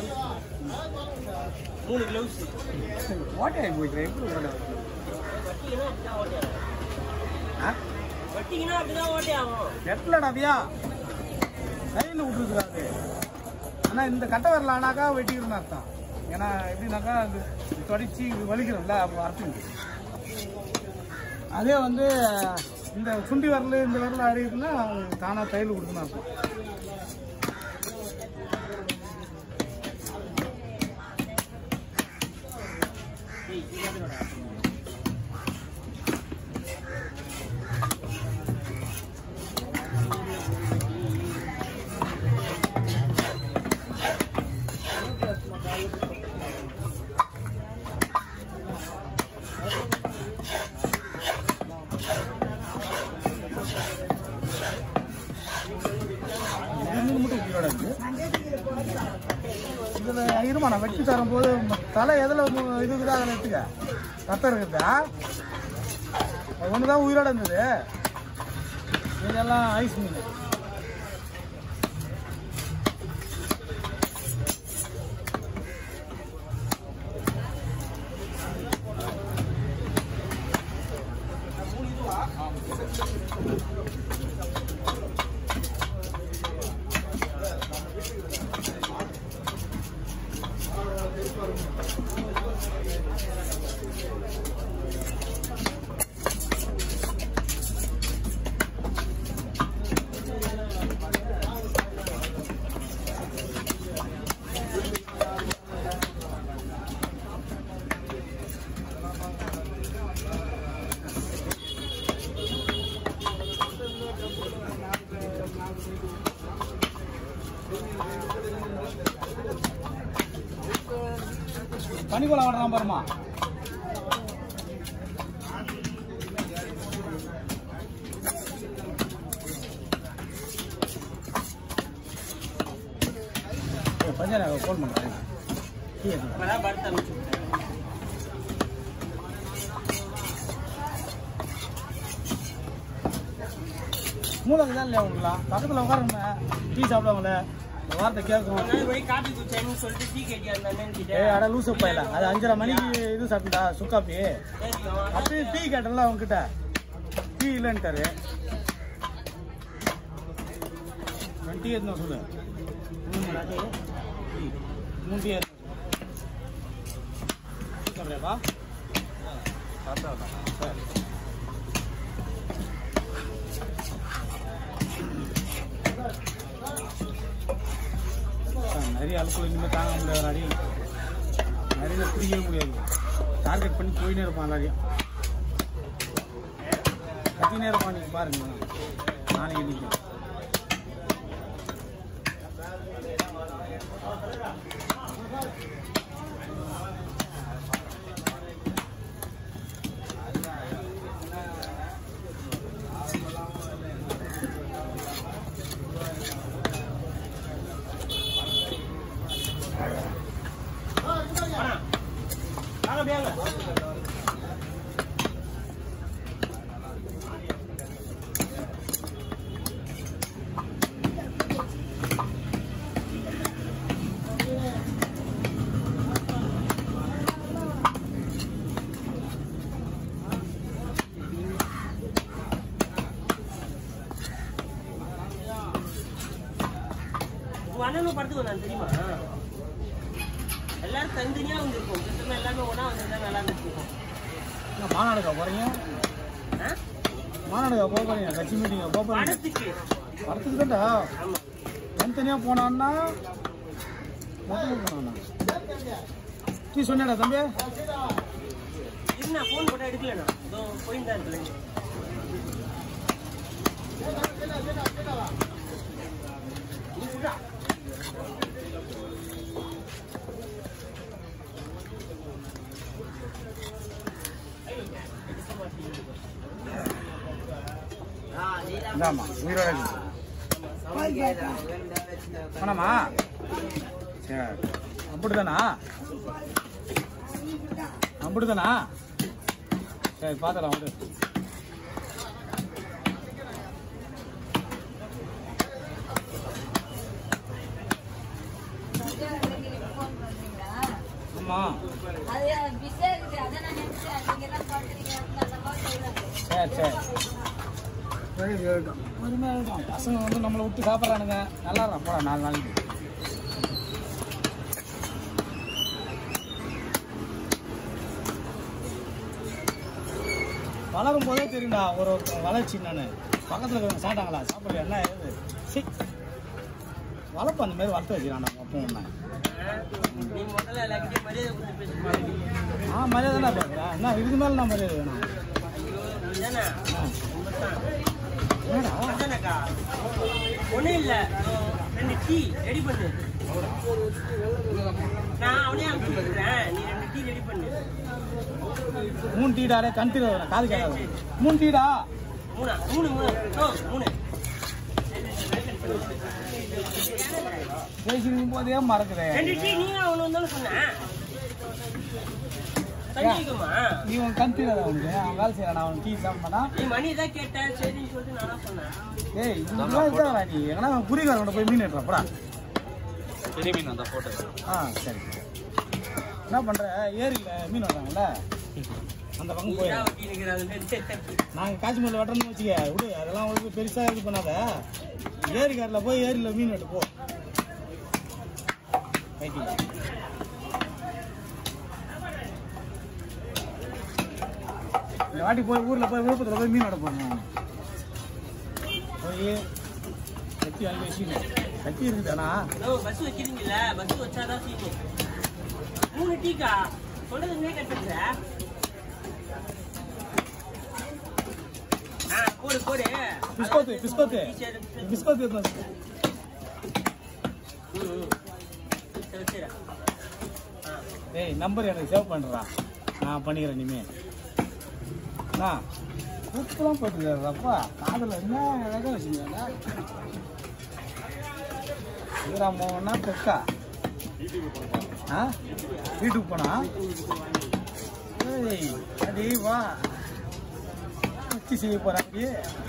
மூணு கிளவுஸ் ஓட்டையாகி போய்க்கிறேன் எப்படி ஓட்டை வட்டிங்கன்னா அப்படிதான் ஓட்டையாகும் ஆ வட்டிங்கன்னா அப்படிதான் ஓட்டையாகும் எட்டலடாவியா கையில் விட்டுருக்குறாரு ஆனால் இந்த கட்டை வரல ஆனாக்கா வெட்டிக்கணும்னு அர்த்தம் ஏன்னா எப்படின்னாக்கா அது தொடச்சி வலிக்கிறோம்ல அப்போ அர்த்தம் அதே வந்து இந்த சுண்டி வரல இந்த வரல அடிக்குதுன்னா தானாக தையல் கொடுக்கணும் அர்த்தம் ஏய், சீக்கிரமா இது மட்டும் உயிரோட இருக்கு இதில் இருமா நான் வெட்டி தரும்போது தலை எதில் இதுக்குதா அதில் எடுத்துக்க ரத்தம் இருக்குதா அது ஒன்று தான் உயிரோட இருந்தது இதெல்லாம் ஐஸ் மீன் பனிக்குளம் வர்றான் பாருமா பஞ்சாயத்து ஃபோன் பண்ணுறேன் இப்பதான் படுத்து அனுப்பிச்சு விட்டேன். மூளைக்கு தான் இல்லையா உங்களுக்குலாம் பக்கத்தில் உட்காருங்க டீ சாப்பிடுவாங்களே இந்த வார்த்தை கேட்கும் ஒரு நாள் போய் காபி குடிச்சேன்னு சொல்லிட்டு டீ கேட்டியா அந்த அண்ணன் கிட்ட ஏய் அட லூசு பையல அது அஞ்சரை மணிக்கு இது சாப்பிட்டா சுக்காப்பி தெரியும் அப்படியே டீ கேட்டல அவங்ககிட்ட டீ இல்லைன்ட்டாரு டீ எத்தனை சொல்லு மூணு மணி டீ மூணு டீ எத்தனை டீ சாப்பிட்றியாப்பா சரி நிறைய அழுப்பு இனிமேல் தாங்க முடியாது அடி நிறைய பிடிக்கவே முடியாது டார்கெட் பண்ணி போயினே இருப்பான் எல்லாரையும் கத்தினே இருப்பான் நீங்க பாருங்க நாளைக்கு இன்னைக்கு வாங்க அப்படியே வாங்க. உங்க அண்ணனும் படத்துக்கு வந்தான் தெரியுமா எல்லாரும் தனித்தனியா வந்திருக்கும் கிட்டத்தட்ட எல்லாமே ஒண்ணா வந்திருந்தா நல்லா இருந்துருக்கும் என்ன மாநாடுக்கா போறீங்க ஆ? மாநாடுக்கா போக போறீங்க கட்சி மீட்டிங்க போக போறீங்க படத்துக்கு படத்துக்கு தான்டா ஆமா தனித்தனியாக போனான்னா மொத்தமாக போனான்னா டீ சொன்னேடா தம்பி இரு நான் ஃபோன் போட்டா எடுக்கலண்ணா இதோ போயிட்டு தான் இருக்கேன் இந்தாம்மா உயிரோட இருக்கு பணமா சரி அப்படிதானா அப்படிதானா சரி பார்த்துலாம் விடு ஆமா அது பிஸியா இருக்குது அதான் நான் நினைச்சேன் நீங்க எல்லாம் பாக்குறீங்க நல்லவா செய்யறாங்க சரி சரி சரி இருக்கட்டும் பொறுமையாக இருக்கும் பசங்க வந்து நம்மளை விட்டு சாப்பிட்றானுங்க நல்லா இருக்கும் போடா நாலு நாளைக்கு வளரும் போதே தெரியும்டா ஒரு ஒருத்தன் வளர்ச்சி நான் பக்கத்தில் இருக்கிறவங்க சாப்பிட்டாங்களா சாப்பிடல என்ன ஏது சி வளர்ப்பு அந்த மாதிரி வளர்த்து வச்சுக்கிறான் நம்ம அப்போ ஒன்று நீ முதல்ல எல்லாருக்கிட்டையும் மரியாதை கொடுத்து பேச மாட்டேங்க ஆ மரியாதை தான் பார்க்குறேன் என்ன இதுக்கு மேலே நான் மரியாதை வேணும் தானே ஆ என்னடா அதானக்கா ஒன்றும் இல்லை ரெண்டு டீ ரெடி பண்ணு நான் அவனே அனுப்பிச்சு விட்டுறேன் நீ ரெண்டு டீ ரெடி பண்ணு மூணு டீடாடே கண் தீர வரேன் காது கேட்காது மூணு டீடா மூணா மூணு மூணு ஓ மூணு பேசிருக்கும் போதே மறக்குதே ரெண்டு டீ நீங்க அவனு வந்தாலும் சொன்னேன் சஞ்சய்க்குமா நீ உன் கண் தீராத அவனுக்கு அவன் வேலை செய்யறான் அவன் டீ சாப்பிட்டானா நீ மணி தான் கேட்டேன் சரின்னு சொல்லிட்டு நானா சொன்னேன் ஏய் இதெல்லாம் இருக்காதா நீ எங்கன்னா புரியுகாரன் போய் மீன் எடுறப்படா பெரிய மீன் அந்த போட்டோ ஆ சரி என்ன பண்ற ஏரியில மீன் வர்றாங்கல்ல அந்த பக்கம் போய் ஏன் வட்டி நிற்கிறாங்க நாங்கள் காஷ்மீரில் வெட்டுறோம்னு வச்சுக்க விடு அதெல்லாம் உங்களுக்கு பெருசாக இது பண்ணாத ஏரிக்காரில் போய் ஏரியில் மீன் வெட்டு போ ரைட்டிங் இந்த வாட்டி போய் ஊரில் போய் விழுப்புரத்தில் போய் மீன் வெட்ட போகிறேன் போய் கத்தி வாங்கி வச்சுக்கணும் கத்தி இருக்குதானா பஸ் வைக்கிறீங்கல்ல பஸ் வச்சாதான் சீட்டு மூணு டீக்கா சொல்றதுமே கட்டுற ஆ போடு போடு பிஸ்கோத்து பிஸ்கோத்து சரி, சரி. பிஸ்கோத்து இருந்தா ம், ம். சரி சரி ஆ டேய் நம்பர் எனக்கு சேவ் பண்ணுறா நான் பண்ணிக்கிறேன் இனிமே அண்ணா கூப்பெல்லாம் போட்டுருக்காருப்பா காதில் என்ன அழகாக வச்சுருக்காங்க வீராமோகனா பெக்கா ஆ வீட்டுக்கு போனா ஏய் அடி வா வச்சு செய்ய போகிறேன் அப்படி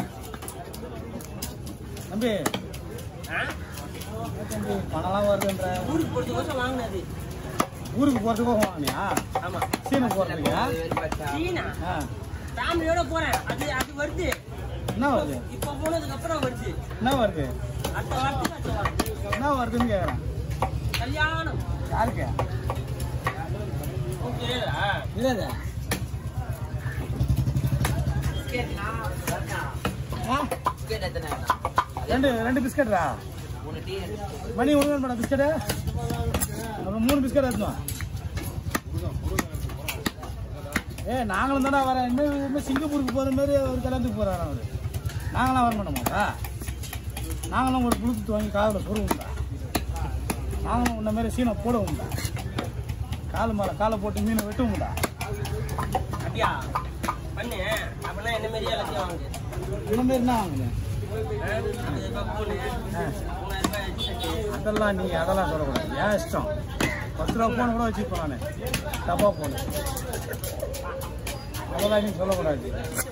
தம்பி ஆ என்ன தம்பி பணம்லாம் வருதுன்ற ஊருக்கு போறதுக்கோசம் வாங்கினது ஊருக்கு போகிறதுக்கோ வாங்கினியா ஆமா சீனை போகிறதுக்கு சீனா ஆ ஃபேமிலியோட போறேன் அது அது வருது என்ன வருது இப்போ போனதுக்கு அப்புறம் வருது என்ன வருது அடுத்த வாரத்துக்கு அடுத்த வாரம் என்ன வருதுன்னு கேட்குறேன் கல்யாணம் யாருக்கு உனக்கு தெரியாதா இல்லைதா ஆ ரெண்டு ரெண்டு பிஸ்கட்டா மணி ஒன்று மேடம் பிஸ்கட்டு அப்புறம் மூணு பிஸ்கட் எடுத்துனோம் ஏ நாங்களும் தானே வரேன் இன்னும் இன்னும் சிங்கப்பூருக்கு போகிற மாதிரி ஒரு கல்யாணத்துக்கு போகிறாரு அவர் நாங்களாம் வர மாட்டோமாக்கா நாங்களும் ஒரு ப்ளூடூத் வாங்கி காதில் போடுவோம்டா நாங்களும் உன்ன மாதிரி சீனை போடுவோம்டா கால் மேலே காலை போட்டு மீனை வெட்டுவோம்டா அப்படியா பண்ணு அப்படின்னா என்ன மாதிரி எல்லாத்தையும் வாங்கு இந்த மாதிரி என்ன வாங்குங்க ஆ, ஐம்பது ரூபாய் போனு ஆ மூணாயிரம் ரூபாய் headset. அதெல்லாம் நீ அதெல்லாம் சொல்லக்கூடாது ஏன் இஷ்டம் பத்து ரூபா போன கூட வச்சுப்பேன் நான் டப்பா போன அதெல்லாம் நீ சொல்லக்கூடாது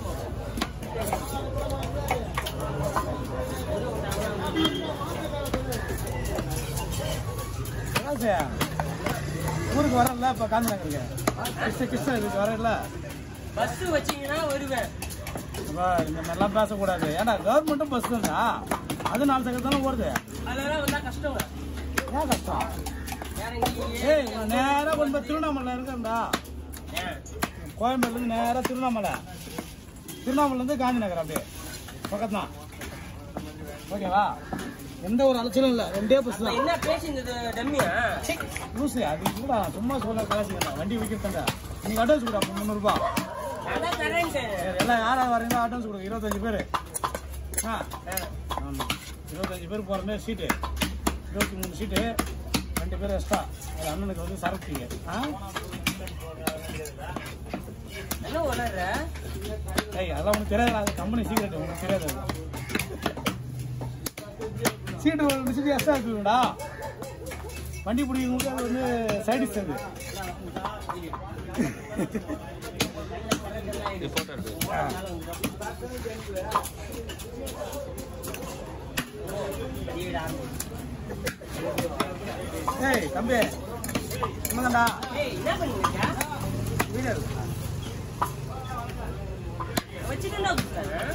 ராஜா, ஊருக்கு வரல இப்போ காந்தி நகருக்கு கிருஷ்ண கிருஷ்ண இதுக்கு வரல பஸ் வச்சீங்கன்னா வருவேன் அப்பா, இந்த மாதிரிலாம் பேசக்கூடாது ஏன்னா கவர்மெண்ட்டும் பஸ் தான்டா அது நாலு சக்கரம் தானே போகிறது அதெல்லாம் வந்தா கஷ்டங்க ஏன் கஷ்டம் வேற எங்கேயும் ஏய் நான் நேரா கொண்டு போய் திருவண்ணாமலை இருக்கேன்டா ஏன் கோயம்பேடுலேருந்து நேராக திருவண்ணாமலை திருவண்ணாமலேருந்து காந்தி நகர் அப்படியே பக்கத்து தான் ஓகேவா எந்த ஒரு அலைச்சலும் இல்லை ரெண்டே பஸ் அப்ப தான் என்ன பேசியிருந்தது டம்மியா லூசு அது கூட சும்மா சொல்ல கலாச்சிக்கிறேன் வண்டி விற்கிறேன்டா நீங்கள் அட்வான்ஸ் கொடுா முந்நூறுபா அதான் கரண்ட் சரி எல்லாம் யார் யார் வரீங்களோ அட்வான்ஸ் கொடுங்க இருபத்தஞ்சு பேர் ஆ ஆமாம் இருபத்தஞ்சு பேர் போகிற மாதிரி சீட்டு இருபத்தி மூணு சீட்டு ரெண்டு பேர் எக்ஸ்ட்ரா ஒரு அண்ணனுக்கு வந்து சரக்கு ஆ என்ன உணர்ற ஏய் அதெல்லாம் உனக்கு தெரியாது அது கம்பெனி சீக்கிரட் உனக்கு தெரியாது அது. சீட்டு ஒரு ரெண்டு சீட்டு எக்ஸ்ட்ரா இருக்குடா வண்டி பிடிக்கிறவங்களுக்கு அது வந்து சைடிஸ் அது இது போட்டோ எடுத்து ஏய் தம்பி உண்மைதான்டா ஏய் என்ன பண்ணுங்க வீடியோ இருக்குடா வச்சுட்டு என்ன கொடுத்தாரு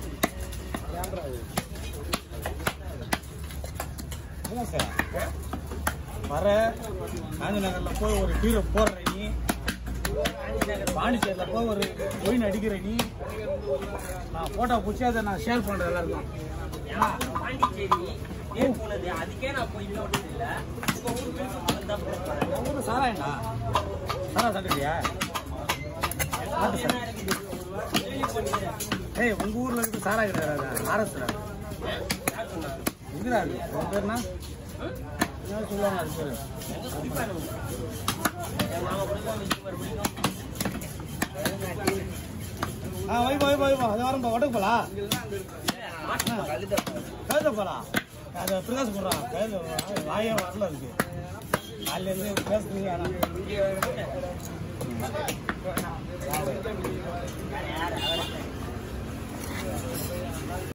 என்ன சார் வர காந்தி நகர்ல போய் ஒரு ஹீரோ போடுற நீ பாண்டிச்சேரியில போய் ஒரு ஒயின் அடிக்கிற நீ நான் போட்டோ பிடிச்சி அதை நான் ஷேர் பண்றேன் எல்லாருக்கும் ஏன்னா, பாண்டிச்சேரி ஏன் போனது அதுக்கே நான் போய் விட்டது இல்ல உங்க ஊருக்கு தான் போறேன் உன் ஊரு சாராயண்ணா சாரா சாப்பிட்டியா சாப்பிட்டு சார் ஏய் உங்க ஊர்ல இருக்கு சாராய கிடையாது ஆர்எஸ்ல எங்கடா அது உன் பேர்னா என்ன சொல்லுவாங்க அது பேரு ஆ வைப்பா வைப்பா வைப்பா அது வரம்பா வடக்கு போலாம் கழுத போலாம் அது பிரகாஷ் போடுறான் கையில் வாயே வரல இருக்கு அதுலேருந்து பேசுறீங்க ஆனால்